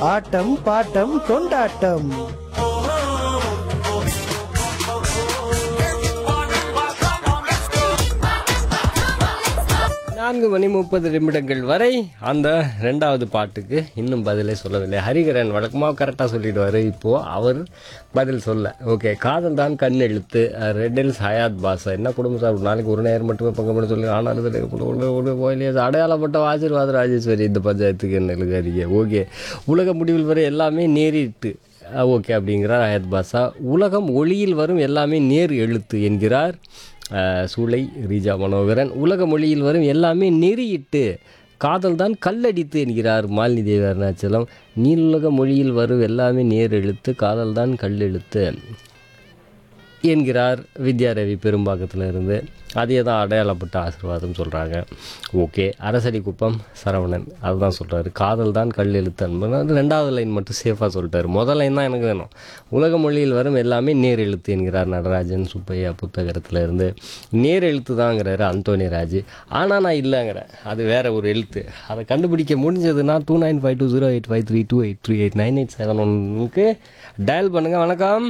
ஆட்டம் bottom கொண்டாட்டம் நான்கு மணி முப்பது நிமிடங்கள் வரை அந்த ரெண்டாவது பாட்டுக்கு இன்னும் பதிலே சொல்லவில்லை ஹரிகரன் வழக்கமாக கரெக்டாக சொல்லிடுவார் இப்போ அவர் பதில் சொல்ல ஓகே காதல் தான் கண் எழுத்து ரெட்டில்ஸ் ஹயாத் பாஷா என்ன குடும்பம் சார் ஒரு நாளைக்கு ஒரு நேரம் மட்டுமே பங்கு பண்ண சொல்லி ஆனால் கோயிலே அடையாளப்பட்ட ஆசீர்வாத ராஜேஸ்வரி இந்த பஞ்சாயத்துக்கு என்ன எழுதுறீங்க ஓகே உலக முடிவில் வரை எல்லாமே நேரிட்டு ஓகே அப்படிங்கிறார் ஹயாத் பாஷா உலகம் ஒளியில் வரும் எல்லாமே நேர் எழுத்து என்கிறார் அஹ், சூளை ரீஜா மனோகரன் உலக மொழியில் வரும் எல்லாமே நெறியிட்டு காதல் தான் கல்லடித்து என்கிறார் மாலினி தேவி அருணாச்சலம் நீலுலக மொழியில் வரும் எல்லாமே நேர் எழுத்து காதல் தான் கல்லெழுத்து என்கிறார் வித்யாரவி பெரும்பாக்கத்தில் இருந்து அதே தான் அடையாளப்பட்ட ஆசீர்வாதம் சொல்கிறாங்க ஓகே அரசடி குப்பம் சரவணன் அதுதான் சொல்கிறாரு காதல் தான் கல் எழுத்து அன்பு அது ரெண்டாவது லைன் மட்டும் சேஃபாக சொல்லிட்டாரு முதல் லைன் தான் எனக்கு வேணும் உலக மொழியில் வரும் எல்லாமே நேர் எழுத்து என்கிறார் நடராஜன் சுப்பையா புத்தகத்தில் இருந்து நேர் எழுத்து தாங்கிறாரு அந்தோனி ராஜ் ஆனால் நான் இல்லைங்கிறேன் அது வேற ஒரு எழுத்து அதை கண்டுபிடிக்க முடிஞ்சதுன்னா two nine five two zero eight five three two eight three eight nine eight seven ஒன்னுக்கு டயல் பண்ணுங்கள் வணக்கம்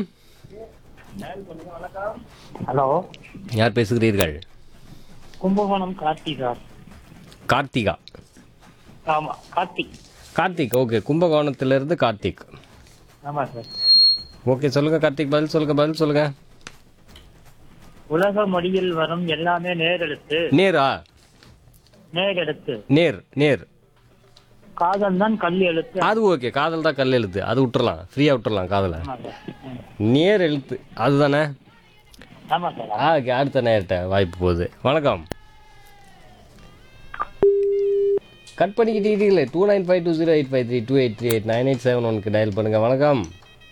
ஹலோ யார் பேசுகிறீர்கள் கும்பகோணம் கார்த்திகா கார்த்திகா ஆமா கார்த்திக் கார்த்திக் ஓகே கும்பகோணத்திலிருந்து கார்த்திக் ஆமா சார் ஓகே சொல்லுங்க கார்த்திக் பதில் சொல்லுங்க பதில் சொல்லுங்க உலக மொழியில் வரும் எல்லாமே நேரெழுத்து நேரா நேரெழுத்து நேர் நேர் காதல் தான் கல் எழுத்து அது ஓகே காதல் தான் கல் எழுத்து அது விட்டுறலாம் ஃப்ரீயாக விட்டுறலாம் காதலை ஆமா சார் ம். நேர் எழுத்து அதுதானே ஆமா சார் ஆ ஓகே அடுத்த நேர்கிட்ட வாய்ப்பு போகுது வணக்கம் கட் பண்ணிக்கிட்டீங்களே two nine five two zero eight five three two eight three eight nine eight seven ஒனுக்கு டயல் பண்ணுங்கள் வணக்கம்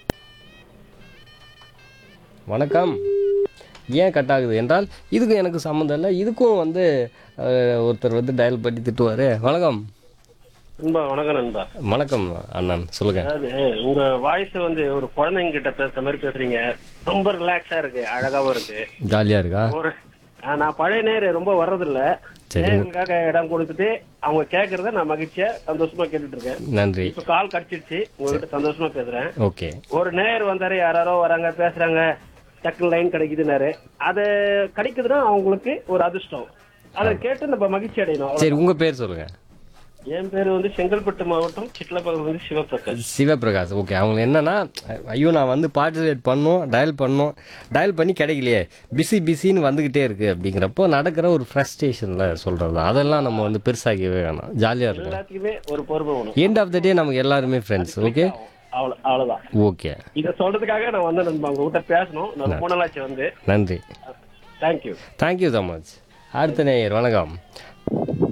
வணக்கம் ஏன் கட் ஆகுது என்றால் இதுக்கும் எனக்கு சம்மந்தம் இல்லை இதுக்கும் வந்து அஹ், ஒருத்தர் வந்து டயல் பண்ணி திட்டுவார் வணக்கம் நண்பா வணக்கம் நண்பா வணக்கம் அண்ணன் சொல்லுங்கள் அதாவது உங்க வாய்ஸ் வந்து ஒரு குழந்தைங்க கிட்ட பேசுற மாதிரி பேசுறீங்க ரொம்ப ரிலாக்ஸா இருக்கு அழகாவும் இருக்கு ஜாலியாக இருக்கா ஒரு ஆ, நான் பழைய நேரம் ரொம்ப வர்றதில்ல சரி. நேர்களுக்காக இடம் கொடுத்துட்டு அவங்க கேக்குறத நான் மகிழ்ச்சியா சந்தோஷமா கேட்டுட்டு இருக்கேன் நன்றி இப்ப கால் கடிச்சிருச்சு உங்ககிட்ட சந்தோஷமா பேசுறேன் ஓகே ஒரு நேர் வந்தாரு யாராரோ வராங்க பேசுறாங்க டக்குனு லைன் கிடைக்குதுன்னாரு அது கிடைக்குதுன்னா அவங்களுக்கு ஒரு அதிர்ஷ்டம் அதை கேட்டு நம்ம மகிழ்ச்சி அடையணும் சரி உங்கள் பேர் சொல்லுங்கள் என் பேரு வந்து செங்கல்பட்டு மாவட்டம் சிட்லப்பகுதி வந்து சிவபிரகாஷ் சிவபிரகாஷ் ஓகே அவங்க என்னன்னா ஐயோ நான் வந்து பார்ட்டிசிபேட் பண்ணோம் டயல் பண்ணோம் டயல் பண்ணி கிடைக்கலையே பிஸி பிஸின்னு வந்துக்கிட்டே இருக்கு அப்படிங்கிறப்போ நடக்கிற ஒரு ஃப்ரஸ்ட்ரேஷனில் சொல்கிறது தான் அதெல்லாம் நம்ம வந்து பெருசாக்கவே வேணாம் ஜாலியாக இருக்கும் எல்லாத்துக்குமே ஒரு பொறுமை வேணும் எண்ட் ஆஃப் த டே நமக்கு எல்லாருமே ஃப்ரெண்ட்ஸ் ஓகே அவ்வளவு அவ்வளவுதான் ஓகே இத சொல்றதுக்காக நான் வந்து நண்பா உங்ககிட்ட பேசணும் நான் ரொம்ப நாளாச்சு வந்து நன்றி தேங்க்யூ தேங்க்யூ ஸோ மச் அடுத்த நேயர் வணக்கம்